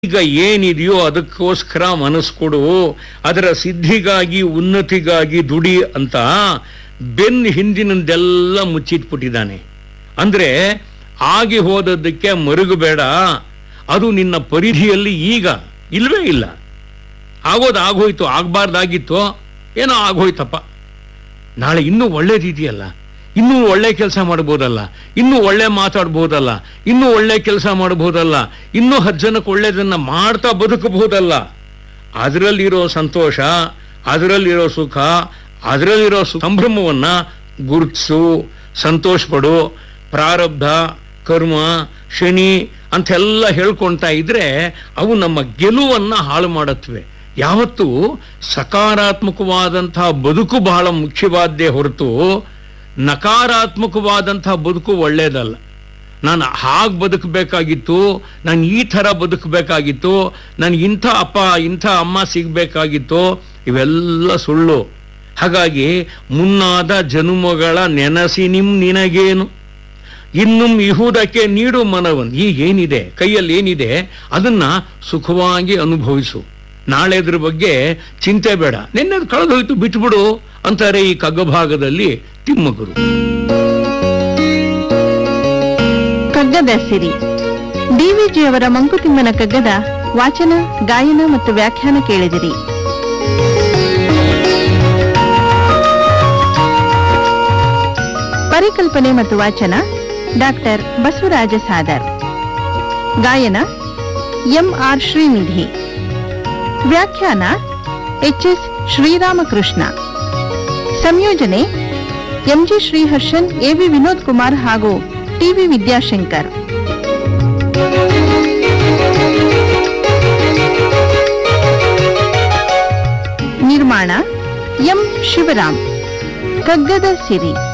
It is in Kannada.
ಈಗ ಏನಿದೆಯೋ ಅದಕ್ಕೋಸ್ಕರ ಮನಸ್ಸು ಕೊಡು ಅದರ ಸಿದ್ಧಿಗಾಗಿ ಉನ್ನತಿಗಾಗಿ ದುಡಿ ಅಂತ ಬೆನ್ ಹಿಂದಿನದೆಲ್ಲ ಮುಚ್ಚಿಟ್ಬಿಟ್ಟಿದ್ದಾನೆ ಅಂದ್ರೆ ಆಗಿ ಹೋದದ್ದಕ್ಕೆ ಮರುಗಬೇಡ ಅದು ನಿನ್ನ ಪರಿಧಿಯಲ್ಲಿ ಈಗ ಇಲ್ವೇ ಇಲ್ಲ ಆಗೋದು ಆಗೋಯ್ತು ಆಗ್ಬಾರ್ದಾಗಿತ್ತು ಏನೋ ಆಗೋಯ್ತಪ್ಪ ನಾಳೆ ಇನ್ನೂ ಒಳ್ಳೇದಿದೆಯಲ್ಲ ಇನ್ನೂ ಒಳ್ಳೆ ಕೆಲಸ ಮಾಡ್ಬೋದಲ್ಲ ಇನ್ನೂ ಒಳ್ಳೆ ಮಾತಾಡ್ಬೋದಲ್ಲ ಇನ್ನೂ ಒಳ್ಳೆ ಕೆಲಸ ಮಾಡ್ಬೋದಲ್ಲ ಇನ್ನೂ ಹತ್ತು ಜನಕ್ಕೆ ಒಳ್ಳೇದನ್ನ ಮಾಡ್ತಾ ಬದುಕಬಹುದಲ್ಲ ಅದರಲ್ಲಿರೋ ಸಂತೋಷ ಅದರಲ್ಲಿರೋ ಸುಖ ಅದರಲ್ಲಿರೋ ಸು- ಸಂಭ್ರಮವನ್ನ ಗುರುತಿಸು ಸಂತೋಷ ಪಡು ಪ್ರಾರಬ್ಧ ಕರ್ಮ ಶನಿ ಅಂತೆಲ್ಲ ಹೇಳ್ಕೊಳ್ತಾ ಇದ್ರೆ ಅವು ನಮ್ಮ ಗೆಲುವನ್ನ ಹಾಳು ಮಾಡತ್ವೆ ಯಾವತ್ತು ಸಕಾರಾತ್ಮಕವಾದಂತಹ ಬದುಕು ಬಹಳ ಮುಖ್ಯವಾದ್ದೇ ಹೊರತು ನಕಾರಾತ್ಮಕವಾದಂತಹ ಬದುಕು ಒಳ್ಳೇದಲ್ಲ ನಾನು ಹಾಗೆ ಬದುಕಬೇಕಾಗಿತ್ತು ನಾನು ಈ ಥರ ಬದುಕಬೇಕಾಗಿತ್ತು ನನಗೆ ಇಂಥ ಅಪ್ಪ ಇಂಥ ಅಮ್ಮ ಸಿಗಬೇಕಾಗಿತ್ತು ಇವೆಲ್ಲ ಸುಳ್ಳು ಹಾಗಾಗಿ ಮುನ್ನಾದ ಜನುಮಗಳ ನೆನಸಿ ನಿಮ್ ನಿನಗೇನು ಇನ್ನುಂ ಇಹುದಕ್ಕೆ ನೀಡು ಮನವನ್ ಈಗೇನಿದೆ ಕೈಯಲ್ಲಿ ಏನಿದೆ ಅದನ್ನ ಸುಖವಾಗಿ ಅನುಭವಿಸು ನಾಳೆದ್ರ ಬಗ್ಗೆ ಚಿಂತೆ ಬೇಡ ನಿನ್ನೆ ಕಳೆದೋಯ್ತು ಬಿಟ್ಬಿಡು ಅಂತಾರೆ ಈ ಕಗ್ಗಭಾಗದಲ್ಲಿ ತಿಮ್ಮಗುರು ಕಗ್ಗದ ಸಿರಿ ಡಿವಿಜಿಯವರ ಮಂಕುತಿಮ್ಮನ ಕಗ್ಗದ ವಾಚನ ಗಾಯನ ಮತ್ತು ವ್ಯಾಖ್ಯಾನ ಕೇಳಿದಿರಿ ಪರಿಕಲ್ಪನೆ ಮತ್ತು ವಾಚನ ಡಾಕ್ಟರ್ ಬಸವರಾಜ ಸಾದರ್ ಗಾಯನ ಎಂ ಆರ್ ಶ್ರೀನಿಧಿ ವ್ಯಾಖ್ಯಾನ ಎಚ್ ಎಸ್ ಶ್ರೀರಾಮಕೃಷ್ಣ ಸಂಯೋಜನೆ ಎಂಜಿ ಶ್ರೀಹರ್ಷನ್ ಎವಿ ವಿನೋದ್ ಕುಮಾರ್ ಹಾಗೂ ಟಿವಿ ವಿದ್ಯಾಶಂಕರ್ ನಿರ್ಮಾಣ ಎಂ ಶಿವರಾಮ್ ಕಗ್ಗದ ಸಿರಿ